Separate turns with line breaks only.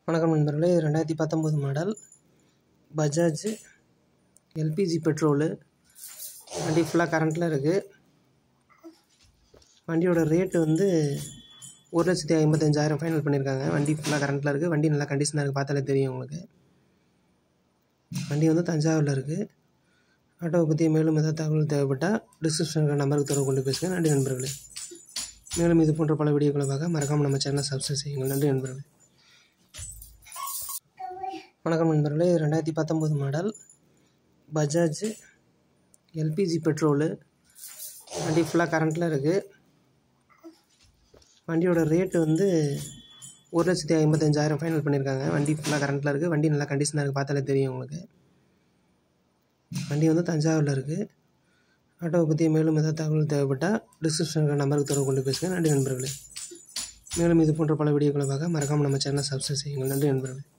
வணக்கம் நண்பர்களே இது ரெண்டாயிரத்தி பத்தொம்போது மாடல் பஜாஜ் எல்பிஜி பெட்ரோலு வண்டி ஃபுல்லாக கரண்ட்டில் இருக்குது வண்டியோட ரேட்டு வந்து ஒரு லட்சத்தி ஐம்பத்தஞ்சாயிரம் ஃபைனல் பண்ணியிருக்காங்க வண்டி ஃபுல்லாக கரண்ட்டில் இருக்குது வண்டி நல்லா கண்டிஷனாக இருக்குது பார்த்தாலே தெரியும் உங்களுக்கு வண்டி வந்து தஞ்சாவூரில் இருக்குது ஆட்டோவை பற்றி மேலும் ஏதாவது தகவல் தேவைப்பட்டால் டிஸ்கிரிப்ஷனில் நம்பருக்கு தொடர்பு கொண்டு பேசுங்க நன்றி நண்பர்களே மேலும் இது போன்ற பல வீடியோக்களை பார்க்க மறக்காமல் நம்ம சேனலை சப்ஸ்கிரைப் செய்யுங்கள் நன்றி நண்பர்களே வணக்கம் நண்பர்களே இது ரெண்டாயிரத்தி பத்தொம்போது மாடல் பஜாஜ் எல்பிஜி பெட்ரோலு வண்டி ஃபுல்லாக கரண்ட்டில் இருக்குது வண்டியோட ரேட்டு வந்து ஒரு லட்சத்தி ஐம்பத்தஞ்சாயிரம் ஃபைனல் பண்ணியிருக்காங்க வண்டி ஃபுல்லாக கரண்ட்டில் இருக்குது வண்டி நல்லா கண்டிஷனாக இருக்குது பார்த்தாலே தெரியும் உங்களுக்கு வண்டி வந்து தஞ்சாவூரில் இருக்குது ஆட்டோவை பற்றி மேலும் ஏதாவது தகவல் தேவைப்பட்டால் டிஸ்கிரிப்ஷனில் நம்பருக்கு தொடர்பு கொண்டு பேசுங்க நன்றி நண்பர்களே மேலும் இது போன்ற பல வீடியோக்களை பார்க்க மறக்காமல் நம்ம சேனலை சப்ஸ்கிரைப் செய்யுங்கள் நன்றி நண்பர்களே